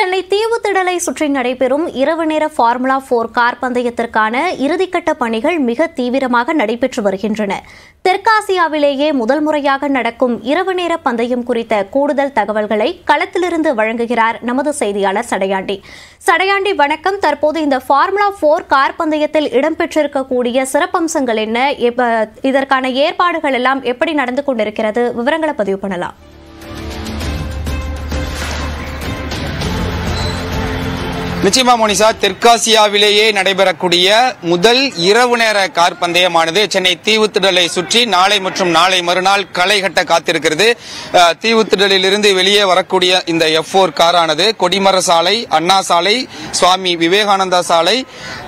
சென்னை தீவுத்திடலை சுற்றி நடைபெறும் இரவு நேர ஃபார்முலா போர் கார் பந்தயத்திற்கான இறுதிக்கட்ட பணிகள் மிக தீவிரமாக நடைபெற்று வருகின்றன தெற்காசியாவிலேயே முதல் முறையாக நடக்கும் இரவு நேர பந்தயம் குறித்த கூடுதல் தகவல்களை களத்திலிருந்து வழங்குகிறார் நமது செய்தியாளர் சடையாண்டி சடையாண்டி வணக்கம் தற்போது இந்த ஃபார்முலா போர் கார் பந்தயத்தில் இடம்பெற்றிருக்கக்கூடிய சிறப்பம்சங்கள் என்ன எப்ப- இதற்கான ஏற்பாடுகள் எல்லாம் எப்படி நடந்து கொண்டிருக்கிறது விவரங்களை பதிவு பண்ணலாம் நிச்சயமா மோனிசா தெற்காசியாவிலேயே நடைபெறக்கூடிய முதல் இரவு நேர கார் பந்தயமானது சென்னை தீவுத்திடலை சுற்றி நாளை மற்றும் நாளை மறுநாள் களை கட்ட காத்திருக்கிறது அஹ், தீவுத்திடலிலிருந்து வெளியே வரக்கூடிய இந்த எஃப் போர் காரானது கொடிமர சாலை அண்ணா சாலை சுவாமி விவேகானந்தா சாலை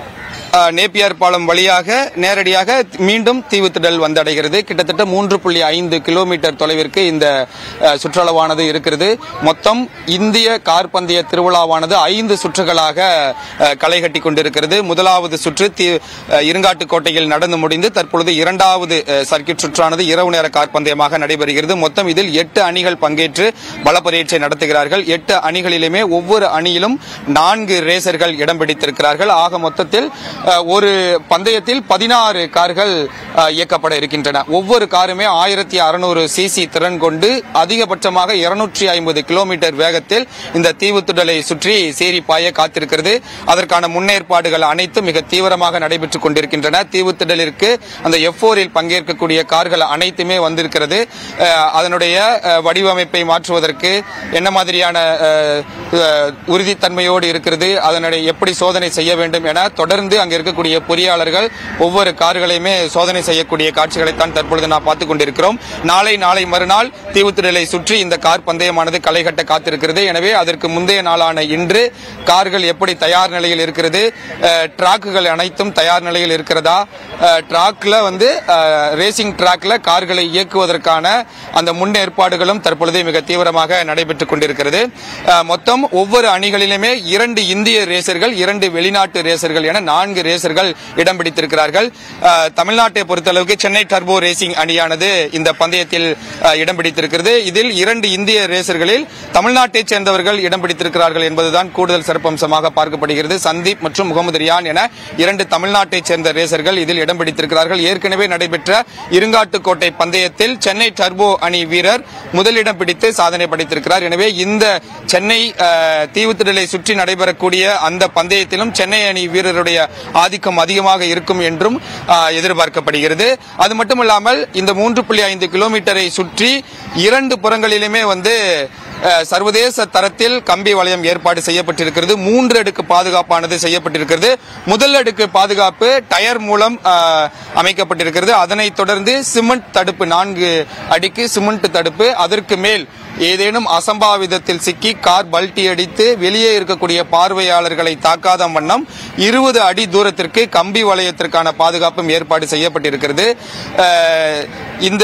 அஹ், நேப்பியார் பாலம் வழியாக நேரடியாக மீண்டும் தீவுத்திடல் வந்தடைகிறது கிட்டத்தட்ட மூன்று புள்ளி ஐந்து கிலோமீட்டர் தொலைவிற்கு இந்த அஹ், சுற்றளவானது இருக்கிறது மொத்தம் இந்திய கார் பந்தய திருவிழாவானது ஐந்து சுற்றுகளாக அஹ், களை கட்டி கொண்டிருக்கிறது முதலாவது சுற்று தீ- அஹ், இருங்காட்டுக்கோட்டையில் நடந்து முடிந்து தற்பொழுது இரண்டாவது அஹ், சர்க்கிட் சுற்றானது இரவு நேர கார் பந்தயமாக நடைபெறுகிறது மொத்தம் இதில் எட்டு அணிகள் பங்கேற்று பல பரீட்சை நடத்துகிறார்கள் எட்டு அணிகளிலுமே ஒவ்வொரு அணியிலும் நான்கு ரேசர்கள் இடம் பிடித்திருக்கிறார்கள் ஆக மொத்தத்தில் அஹ், ஒரு பந்தயத்தில் பதினாறு கார்கள் அஹ், இயக்கப்பட இருக்கின்றன ஒவ்வொரு காருமே ஆயிரத்தி அறுநூறு சிசி திறன் கொண்டு அதிகபட்சமாக இருநூற்றி ஐம்பது கிலோமீட்டர் வேகத்தில் இந்த தீவுத்திடலை சுற்றி சேரி பாய காத்திருக்கிறது அதற்கான முன்னேற்பாடுகள் அனைத்தும் மிக தீவிரமாக நடைபெற்றுக் கொண்டிருக்கின்றன தீவுத்திடலிற்கு அந்த எஃப் போரில் பங்கேற்கக்கூடிய கார்கள் அனைத்துமே வந்திருக்கிறது அஹ், அதனுடைய அஹ், வடிவமைப்பை மாற்றுவதற்கு என்ன மாதிரியான அஹ், அஹ், உறுதித்தன்மையோடு இருக்கிறது அதனுடைய எப்படி சோதனை செய்ய வேண்டும் என தொடர்ந்து அங்க இருக்கக்கூடிய பொறியாளர்கள் ஒவ்வொரு கார்களையுமே சோதனை செய்யக்கூடிய காட்சிகளைத்தான் தற்பொழுது நாம் பார்த்துக் கொண்டிருக்கிறோம் நாளை நாளை மறுநாள் தீவுத்திடலை சுற்றி இந்த கார் பந்தயமானது களை கட்ட காத்திருக்கிறது எனவே அதற்கு முந்தைய நாளான இன்று கார்கள் எப்படி தயார் நிலையில் இருக்கிறது அஹ், டிராக்குகள் அனைத்தும் தயார் நிலையில் இருக்கிறதா அஹ், டிராக்ல வந்து அஹ், ரேசிங் டிராக்ல கார்களை இயக்குவதற்கான அந்த முன்னேற்பாடுகளும் தற்பொழுது மிக தீவிரமாக நடைபெற்றுக் கொண்டிருக்கிறது அஹ், மொத்தம் ஒவ்வொரு அணிகளிலுமே இரண்டு இந்திய ரேசர்கள் இரண்டு வெளிநாட்டு ரேசர்கள் என நான்கு ரேசர்கள் இடம் பிடித்திருக்கிறார்கள் அஹ், தமிழ்நாட்டை பொறுத்தளவுக்கு சென்னை டர்போ ரேசிங் அணியானது இந்த பந்தயத்தில் அஹ், இடம் பிடித்திருக்கிறது இதில் இரண்டு இந்திய ரேசர்களில் தமிழ்நாட்டைச் சேர்ந்தவர்கள் இடம் பிடித்திருக்கிறார்கள் என்பதுதான் கூடுதல் சிறப்பம்சமாக பார்க்கப்படுகிறது சந்தீப் மற்றும் முகமது ரியான் என இரண்டு தமிழ்நாட்டைச் சேர்ந்த ரேசர்கள் இதில் இடம் பிடித்திருக்கிறார்கள் ஏற்கனவே நடைபெற்ற இருங்காட்டுக்கோட்டை பந்தயத்தில் சென்னை டர்போ அணி வீரர் முதலிடம் பிடித்து சாதனை படைத்திருக்கிறார் எனவே இந்த சென்னை அஹ், தீவுத்திடலை சுற்றி நடைபெறக்கூடிய அந்த பந்தயத்திலும் சென்னை அணி வீரருடைய ஆதிக்கம் அதிகமாக இருக்கும் என்றும் அஹ், எதிர்பார்க்கப்படுகிறது அது மட்டுமல்லாமல் இந்த மூன்று புள்ளி ஐந்து கிலோமீட்டரை சுற்றி இரண்டு புறங்களிலுமே வந்து அஹ், சர்வதேச தரத்தில் கம்பி வளையம் ஏற்பாடு செய்யப்பட்டிருக்கிறது மூன்று அடுக்கு பாதுகாப்பானது செய்யப்பட்டிருக்கிறது முதல் அடுக்கு பாதுகாப்பு டயர் மூலம் அஹ், அமைக்கப்பட்டிருக்கிறது அதனைத் தொடர்ந்து சிமெண்ட் தடுப்பு நான்கு அடிக்கு சிமெண்ட் தடுப்பு அதற்கு மேல் ஏதேனும் அசம்பாவிதத்தில் சிக்கி கார் பல்டி அடித்து வெளியே இருக்கக்கூடிய பார்வையாளர்களை தாக்காத வண்ணம் இருபது அடி தூரத்திற்கு கம்பி வளையத்திற்கான பாதுகாப்பும் ஏற்பாடு செய்யப்பட்டிருக்கிறது அஹ், இந்த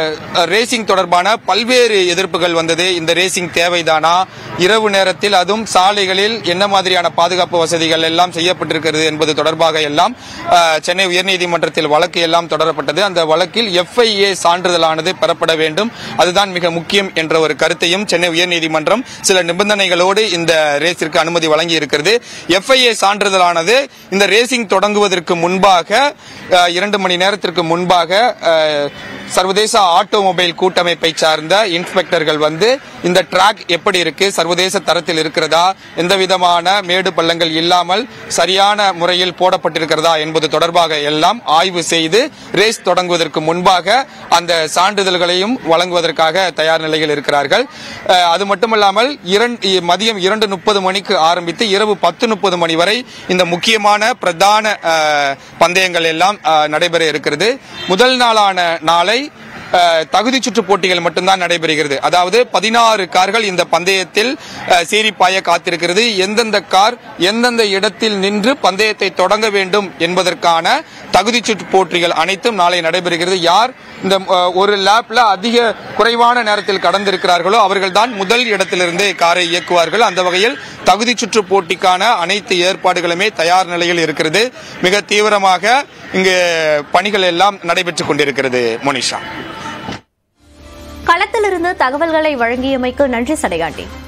ரேசிங் தொடர்பான பல்வேறு எதிர்ப்புகள் வந்தது இந்த ரேசிங் தேவைதானா இரவு நேரத்தில் அதுவும் சாலைகளில் என்ன மாதிரியான பாதுகாப்பு வசதிகள் எல்லாம் செய்யப்பட்டிருக்கிறது என்பது தொடர்பாக எல்லாம் அஹ், சென்னை உயர்நீதிமன்றத்தில் வழக்கு எல்லாம் தொடரப்பட்டது அந்த வழக்கில் எஃப்ஐஏ சான்றிதழானது பெறப்பட வேண்டும் அதுதான் மிக முக்கியம் என்ற ஒரு கருத்தையும் சென்னை உயர்நீதிமன்றம் சில நிபந்தனைகளோடு இந்த ரேஸிற்கு அனுமதி வழங்கி இருக்கிறது எஃப்ஐஏ சான்றிதழானது இந்த ரேசிங் தொடங்குவதற்கு முன்பாக அஹ், இரண்டு மணி நேரத்திற்கு முன்பாக அஹ், சர்வதேச ஆட்டோமொபைல் கூட்டமைப்பை சார்ந்த இன்ஸ்பெக்டர்கள் வந்து இந்த ட்ராக் எப்படி இருக்கு சர்வதேச தரத்தில் இருக்கிறதா எந்த விதமான மேடு பள்ளங்கள் இல்லாமல் சரியான முறையில் போடப்பட்டிருக்கிறதா என்பது தொடர்பாக எல்லாம் ஆய்வு செய்து ரேஸ் தொடங்குவதற்கு முன்பாக அந்த சான்றிதழ்களையும் வழங்குவதற்காக தயார் நிலையில் இருக்கிறார்கள் அஹ், அது மட்டுமல்லாமல் இரண்டு மதியம் இரண்டு முப்பது மணிக்கு ஆரம்பித்து இரவு பத்து முப்பது மணி வரை இந்த முக்கியமான பிரதான அஹ், பந்தயங்கள் எல்லாம் அஹ், நடைபெற இருக்கிறது முதல் நாளான நாளை அஹ், தகுதி சுற்று போட்டிகள் மட்டும்தான் நடைபெறுகிறது அதாவது பதினாறு கார்கள் இந்த பந்தயத்தில் அஹ், சீறி பாய காத்திருக்கிறது எந்தெந்த கார் எந்தெந்த இடத்தில் நின்று பந்தயத்தை தொடங்க வேண்டும் என்பதற்கான தகுதி சுற்று போட்டிகள் அனைத்தும் நாளை நடைபெறுகிறது யார் இந்த அஹ், ஒரு லேப்ல அதிக குறைவான நேரத்தில் கடந்திருக்கிறார்களோ அவர்கள்தான் முதல் இடத்திலிருந்து காரை இயக்குவார்கள் அந்த வகையில் தகுதி சுற்று போட்டிக்கான அனைத்து ஏற்பாடுகளுமே தயார் நிலையில் இருக்கிறது மிக தீவிரமாக இங்கு பணிகள் எல்லாம் நடைபெற்றுக் கொண்டிருக்கிறது மோனிஷா களத்திலிருந்து தகவல்களை வழங்கியமைக்கு நன்றி சடையாண்டி